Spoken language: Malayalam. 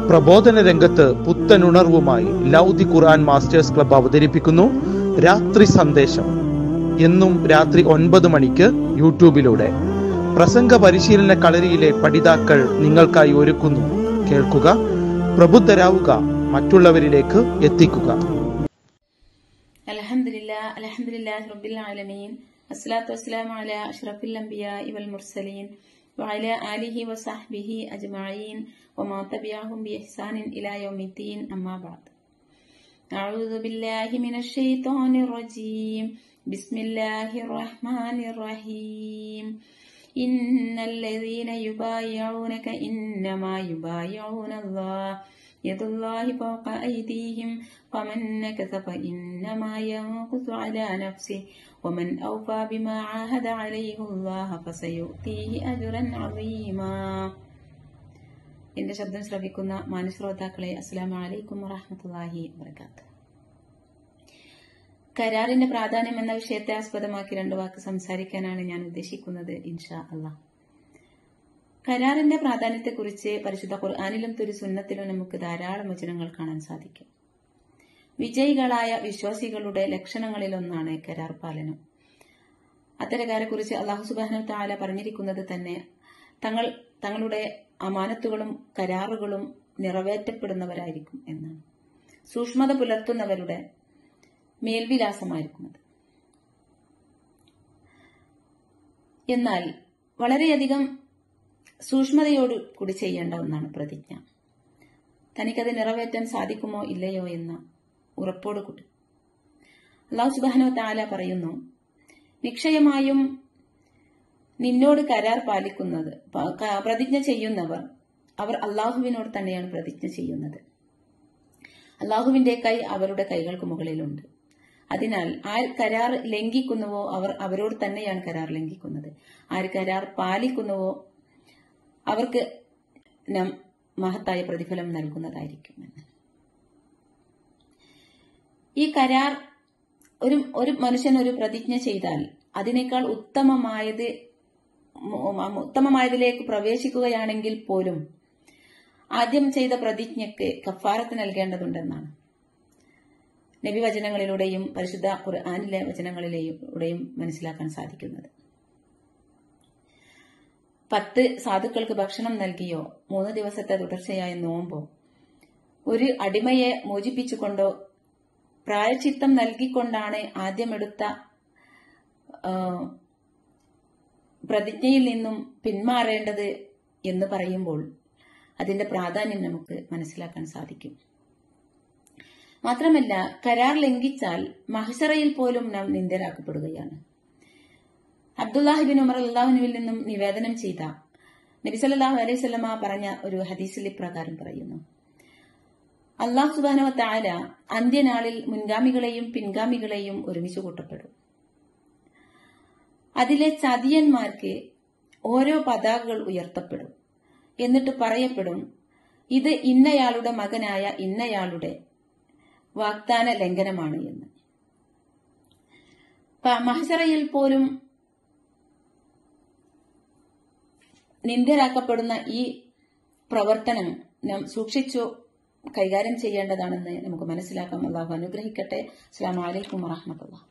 പ്രബോധന രംഗത്ത് പുത്തനുണർവുമായി ലൗദി ഖുർആൻ മാസ്റ്റേഴ്സ് ക്ലബ്ബ് അവതരിപ്പിക്കുന്നു രാത്രി സന്ദേശം എന്നും രാത്രി ഒൻപത് മണിക്ക് യൂട്യൂബിലൂടെ പ്രസംഗ പരിശീലന കളരിയിലെ പഠിതാക്കൾ നിങ്ങൾക്കായി ഒരുക്കുന്നു കേൾക്കുക പ്രബുദ്ധരാവുക മറ്റുള്ളവരിലേക്ക് എത്തിക്കുക അലഹമില്ല അലഹമില്ലാ റബ്ബിൽ ആലമീൻ അസ്സലാത്തു വസ്സലാമു അലാ അഷ്റഫിൽ അംബിയാഇ വൽ മുർസലീൻ وعلى آله وصحبه أجمعين وما تبعهم بإحسان إلى يوم الدين أما بعد أعوذ بالله من الشيطان الرجيم بسم الله الرحمن الرحيم إن الذين يبايعونك إنما يبايعون الله يد الله فوق أيديهم فمن نكث فإنما ينكث على نفسه ومن أوفى بما عاهد عليه الله فسيؤتيه أجرا عظيما എന്റെ ശബ്ദം ശ്രവിക്കുന്ന മാനശ്രോതാക്കളെ അസ്സാം വലൈക്കും വറഹമത്തല്ലാഹി വബർക്കാത്ത് കരാറിന്റെ പ്രാധാന്യം എന്ന വിഷയത്തെ ആസ്പദമാക്കി രണ്ടു വാക്ക് സംസാരിക്കാനാണ് ഞാൻ ഉദ്ദേശിക്കുന്നത് ഇൻഷാ അള്ളാഹ് കരാറിന്റെ പ്രാധാന്യത്തെക്കുറിച്ച് പരിശുദ്ധ ഖുർആാനിലും തുരു സുന്നത്തിലും നമുക്ക് ധാരാളം വചനങ്ങൾ കാണാൻ സാധിക്കും വിജയികളായ വിശ്വാസികളുടെ ലക്ഷണങ്ങളിലൊന്നാണ് കരാർ പാലനം അത്തരക്കാരെ കുറിച്ച് അള്ളാഹു സുബാന താല പറഞ്ഞിരിക്കുന്നത് തന്നെ തങ്ങൾ തങ്ങളുടെ അമാനത്തുകളും കരാറുകളും നിറവേറ്റപ്പെടുന്നവരായിരിക്കും എന്നാണ് സൂക്ഷ്മത പുലർത്തുന്നവരുടെ മേൽവിലാസമായിരിക്കും അത് എന്നാൽ വളരെയധികം സൂക്ഷ്മതയോട് കൂടി ചെയ്യേണ്ട ഒന്നാണ് പ്രതിജ്ഞ തനിക്കത് നിറവേറ്റാൻ സാധിക്കുമോ ഇല്ലയോ എന്ന ഉറപ്പോട് കൂടി അള്ളാഹു സുബാനോ താല പറയുന്നു നിശ്ചയമായും നിന്നോട് കരാർ പാലിക്കുന്നത് പ്രതിജ്ഞ ചെയ്യുന്നവർ അവർ അള്ളാഹുവിനോട് തന്നെയാണ് പ്രതിജ്ഞ ചെയ്യുന്നത് അള്ളാഹുവിന്റെ കൈ അവരുടെ കൈകൾക്ക് മുകളിലുണ്ട് അതിനാൽ ആർ കരാർ ലംഘിക്കുന്നുവോ അവർ അവരോട് തന്നെയാണ് കരാർ ലംഘിക്കുന്നത് ആര് കരാർ പാലിക്കുന്നുവോ അവർക്ക് മഹത്തായ പ്രതിഫലം നൽകുന്നതായിരിക്കും എന്ന് ഈ കരാർ ഒരു ഒരു മനുഷ്യൻ ഒരു പ്രതിജ്ഞ ചെയ്താൽ അതിനേക്കാൾ ഉത്തമമായത് ഉത്തമമായതിലേക്ക് പ്രവേശിക്കുകയാണെങ്കിൽ പോലും ആദ്യം ചെയ്ത പ്രതിജ്ഞയ്ക്ക് കഫാരത്ത് നൽകേണ്ടതുണ്ടെന്നാണ് നബി വചനങ്ങളിലൂടെയും പരിശുദ്ധ ഖുർആാനിലെ വചനങ്ങളിലൂടെയും മനസ്സിലാക്കാൻ സാധിക്കുന്നത് പത്ത് സാധുക്കൾക്ക് ഭക്ഷണം നൽകിയോ മൂന്ന് ദിവസത്തെ തുടർച്ചയായ നോമ്പോ ഒരു അടിമയെ മോചിപ്പിച്ചുകൊണ്ടോ പ്രായച്ചിത്തം നൽകിക്കൊണ്ടാണ് ആദ്യമെടുത്ത പ്രതിജ്ഞയിൽ നിന്നും പിന്മാറേണ്ടത് എന്ന് പറയുമ്പോൾ അതിന്റെ പ്രാധാന്യം നമുക്ക് മനസ്സിലാക്കാൻ സാധിക്കും മാത്രമല്ല കരാർ ലംഘിച്ചാൽ മഹസറയിൽ പോലും നാം നിന്ദരാക്കപ്പെടുകയാണ് അബ്ദുല്ലാഹിബിൻ ഉമർ അള്ളാഹുനുവിൽ നിന്നും നിവേദനം ചെയ്ത നബിസല്ലാഹു അലൈഹി സ്വലമ പറഞ്ഞ ഒരു ഹദീസിൽ ഇപ്രകാരം പറയുന്നു അള്ളാഹു സുബാനവ താല അന്ത്യനാളിൽ മുൻഗാമികളെയും പിൻഗാമികളെയും ഒരുമിച്ച് കൂട്ടപ്പെടും അതിലെ ചതിയന്മാർക്ക് ഓരോ പതാകകൾ ഉയർത്തപ്പെടും എന്നിട്ട് പറയപ്പെടും ഇത് ഇന്നയാളുടെ മകനായ ഇന്നയാളുടെ വാഗ്ദാന ലംഘനമാണ് എന്ന് മഹസറയിൽ പോലും നിന്ദരാക്കപ്പെടുന്ന ഈ പ്രവർത്തനം നാം സൂക്ഷിച്ചു കൈകാര്യം ചെയ്യേണ്ടതാണെന്ന് നമുക്ക് മനസ്സിലാക്കാം അള്ളാഹു അനുഗ്രഹിക്കട്ടെ അസ്സാം വലൈക്കും വാഹമത്തുള്ള